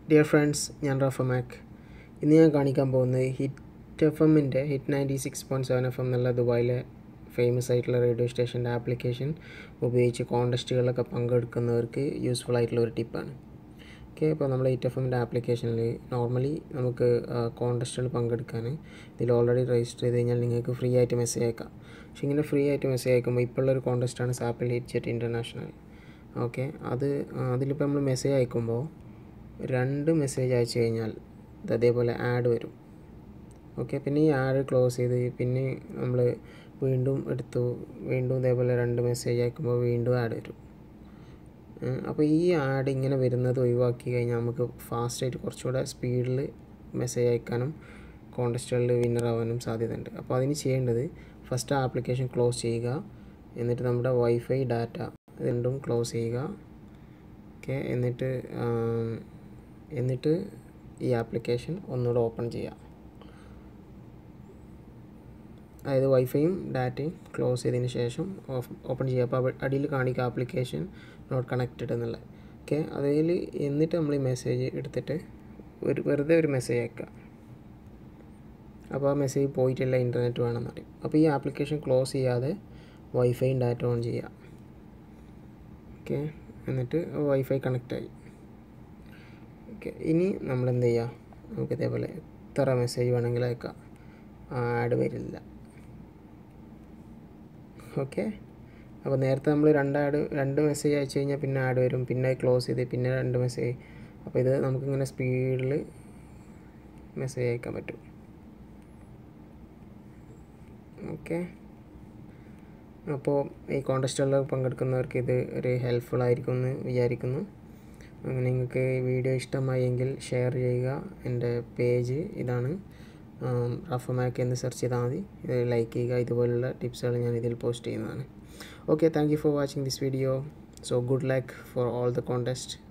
dear friends ഞാൻ Rafah Mac ഇന്ന് ഞാൻ കാണിക്കാൻ പോകുന്നത് ഹിറ്റ് എഫ് എമ്മിൻ്റെ hit ninety six point seven F M എന്നുള്ള ദുബായിലെ ഫേമസ് ആയിട്ടുള്ള റേഡിയോ സ്റ്റേഷൻ്റെ ആപ്ലിക്കേഷൻ ഉപയോഗിച്ച് കോണ്ടസ്റ്റുകളിലൊക്കെ പങ്കെടുക്കുന്നവർക്ക് യൂസ്ഫുൾ ആയിട്ടുള്ള ഒരു ടിപ്പാണ് ഓക്കെ അപ്പോൾ നമ്മൾ ഹിറ്റ് എഫ് എമ്മിൻ്റെ ആപ്ലിക്കേഷനിൽ നോർമലി നമുക്ക് കോണ്ടസ്റ്റുകൾ പങ്കെടുക്കാൻ ഇതിൽ ഓൾറെഡി രജിസ്റ്റർ ചെയ്ത് കഴിഞ്ഞാൽ നിങ്ങൾക്ക് ഫ്രീ ആയിട്ട് മെസ്സേജ് അയക്കാം പക്ഷേ ഇങ്ങനെ ഫ്രീ ആയിട്ട് മെസ്സേജ് അയക്കുമ്പോൾ ഇപ്പോൾ ഉള്ളൊരു കോണ്ടസ്റ്റാണ് സാപ്പിൾ ഹിറ്റ് ജെറ്റ് ഇൻ്റർനാഷണൽ ഓക്കെ അത് അതിലിപ്പോൾ നമ്മൾ മെസ്സേജ് അയക്കുമ്പോൾ രണ്ട് മെസ്സേജ് അയച്ചു കഴിഞ്ഞാൽ ഇത് അതേപോലെ ആഡ് വരും ഓക്കെ പിന്നെ ഈ ആഡ് ക്ലോസ് ചെയ്ത് പിന്നെ നമ്മൾ വീണ്ടും എടുത്തു വീണ്ടും ഇതേപോലെ രണ്ട് മെസ്സേജ് അയക്കുമ്പോൾ വീണ്ടും ആഡ് വരും അപ്പോൾ ഈ ആഡ് ഇങ്ങനെ വരുന്നത് ഒഴിവാക്കി കഴിഞ്ഞാൽ നമുക്ക് ഫാസ്റ്റായിട്ട് കുറച്ചുകൂടെ സ്പീഡിൽ മെസ്സേജ് അയക്കാനും കോണ്ടസ്റ്റുകളിൽ വിന്നർ ആവാനും സാധ്യതയുണ്ട് അപ്പോൾ അതിന് ചെയ്യേണ്ടത് ഫസ്റ്റ് ആപ്ലിക്കേഷൻ ക്ലോസ് ചെയ്യുക എന്നിട്ട് നമ്മുടെ വൈഫൈ ഡാറ്റ രണ്ടും ക്ലോസ് ചെയ്യുക ഓക്കെ എന്നിട്ട് എന്നിട്ട് ഈ ആപ്ലിക്കേഷൻ ഒന്നുകൂടെ ഓപ്പൺ ചെയ്യുക അതായത് വൈഫൈയും ഡാറ്റയും ക്ലോസ് ചെയ്തതിന് ശേഷം ഓഫ് ഓപ്പൺ ചെയ്യുക അപ്പോൾ അടിയിൽ കാണിക്കുക ആപ്ലിക്കേഷൻ നോട്ട് കണക്റ്റഡ് എന്നുള്ളത് ഓക്കെ അതിൽ എന്നിട്ട് നമ്മൾ ഈ മെസ്സേജ് എടുത്തിട്ട് ഒരു വെറുതെ ഒരു മെസ്സേജ് അയക്കുക അപ്പോൾ ആ മെസ്സേജ് പോയിട്ടില്ല ഇൻ്റർനെറ്റ് വേണമെന്ന് പറയും അപ്പോൾ ഈ ആപ്ലിക്കേഷൻ ക്ലോസ് ചെയ്യാതെ വൈഫൈയും ഡാറ്റ ഓൺ ചെയ്യുക ഓക്കെ എന്നിട്ട് വൈഫൈ കണക്റ്റായി ഓക്കെ ഇനി നമ്മൾ എന്ത് ചെയ്യുക നമുക്ക് ഇതേപോലെ എത്ര മെസ്സേജ് വേണമെങ്കിൽ അയക്കാം ആഡ് വരില്ല ഓക്കെ അപ്പോൾ നേരത്തെ നമ്മൾ രണ്ട് ആഡ് രണ്ട് മെസ്സേജ് അയച്ചു കഴിഞ്ഞാൽ പിന്നെ ആഡ് വരും പിന്നെ ക്ലോസ് ചെയ്ത് പിന്നെ രണ്ട് മെസ്സേജ് അപ്പോൾ ഇത് നമുക്കിങ്ങനെ സ്പീഡിൽ മെസ്സേജ് അയക്കാൻ പറ്റും ഓക്കെ അപ്പോൾ ഈ കോണ്ടസ്റ്റുകളിൽ പങ്കെടുക്കുന്നവർക്ക് ഇത് ഒരു ഹെൽപ്ഫുൾ ആയിരിക്കും എന്ന് വിചാരിക്കുന്നു അങ്ങനെ നിങ്ങൾക്ക് വീഡിയോ ഇഷ്ടമായെങ്കിൽ ഷെയർ ചെയ്യുക എൻ്റെ പേജ് ഇതാണ് റഫമാക്ക് എന്ന് സെർച്ച് ചെയ്താൽ മതി ഇത് ലൈക്ക് ചെയ്യുക ഇതുപോലുള്ള ടിപ്സുകൾ ഞാൻ ഇതിൽ പോസ്റ്റ് ചെയ്യുന്നതാണ് okay thank you for watching this video so good luck for all the contest